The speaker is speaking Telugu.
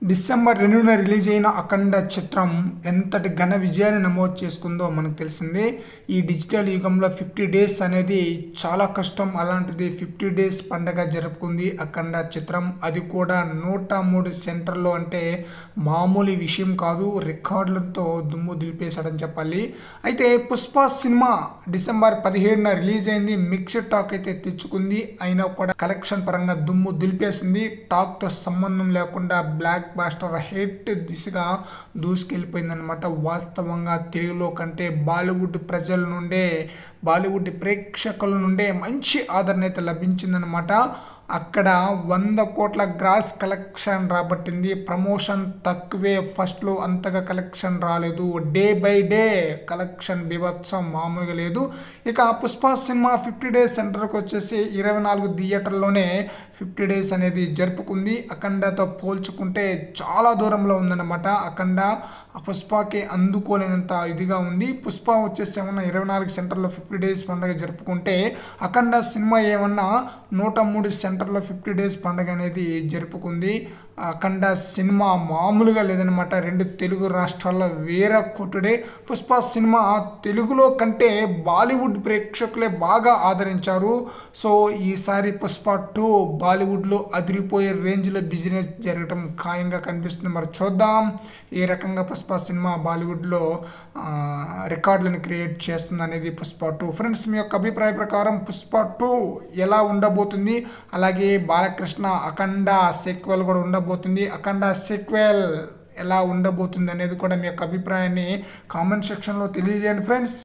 డిసెంబర్ రెండున రిలీజ్ అయిన అఖండ చిత్రం ఎంతటి ఘన విజయాన్ని నమోదు చేసుకుందో మనకు తెలిసిందే ఈ డిజిటల్ యుగంలో ఫిఫ్టీ డేస్ అనేది చాలా కష్టం అలాంటిది ఫిఫ్టీ డేస్ పండగ జరుపుకుంది అఖండ చిత్రం అది కూడా నూట మూడు సెంటర్లో అంటే మామూలు విషయం కాదు రికార్డులతో దుమ్ము దులిపేశాడని చెప్పాలి అయితే పుష్ప సినిమా డిసెంబర్ పదిహేడున రిలీజ్ అయింది మిక్స్డ్ టాక్ అయితే తెచ్చుకుంది అయినా కూడా కలెక్షన్ పరంగా దుమ్ము దులిపేసింది టాక్తో సంబంధం లేకుండా బ్లాక్ బాస్టర్ హిట్ దిశగా దూసుకెళ్ళిపోయిందనమాట వాస్తవంగా తెలుగులో కంటే బాలీవుడ్ ప్రజల నుండే బాలీవుడ్ ప్రేక్షకుల నుండే మంచి ఆదరణ అయితే లభించిందనమాట అక్కడ వంద కోట్ల గ్రాస్ కలెక్షన్ రాబట్టింది ప్రమోషన్ తక్కువే ఫస్ట్లో అంతగా కలెక్షన్ రాలేదు డే బై డే కలెక్షన్ బీభత్సం మామూలుగా లేదు ఇక పుష్ప సినిమా ఫిఫ్టీ డేస్ సెంటర్కి వచ్చేసి ఇరవై నాలుగు థియేటర్లోనే ఫిఫ్టీ డేస్ అనేది జరుపుకుంది అఖండతో పోల్చుకుంటే చాలా దూరంలో ఉందన్నమాట అఖండ పుష్పకి అందుకోలేనంత ఇదిగా ఉంది పుష్ప వచ్చేసి ఏమన్నా ఇరవై నాలుగు సెంటర్లో ఫిఫ్టీ డేస్ పండుగ జరుపుకుంటే అఖండ సినిమా ఏమన్నా నూట మూడు సెంటర్లో ఫిఫ్టీ డేస్ పండుగ అనేది జరుపుకుంది అఖండ సినిమా మామూలుగా లేదనమాట రెండు తెలుగు రాష్ట్రాల్లో వేరే కొట్టుడే పుష్ప సినిమా తెలుగులో కంటే బాలీవుడ్ ప్రేక్షకులే బాగా ఆదరించారు సో ఈసారి పుష్ప టూ బాలీవుడ్లో అదిరిపోయే రేంజ్లో బిజినెస్ జరగడం ఖాయంగా కనిపిస్తుంది మరి చూద్దాం ఏ రకంగా పుష్ప సినిమా బాలీవుడ్లో రికార్డులను క్రియేట్ చేస్తుంది అనేది పుష్ప టూ ఫ్రెండ్స్ మీ యొక్క అభిప్రాయ ప్రకారం పుష్ప టూ ఎలా ఉండబోతుంది అలాగే బాలకృష్ణ అఖండ సెక్వెల్ కూడా ఉండబోతుంది అఖండ సెక్వెల్ ఎలా ఉండబోతుంది అనేది కూడా మీ యొక్క అభిప్రాయాన్ని కామెంట్ సెక్షన్లో తెలియజేయండి ఫ్రెండ్స్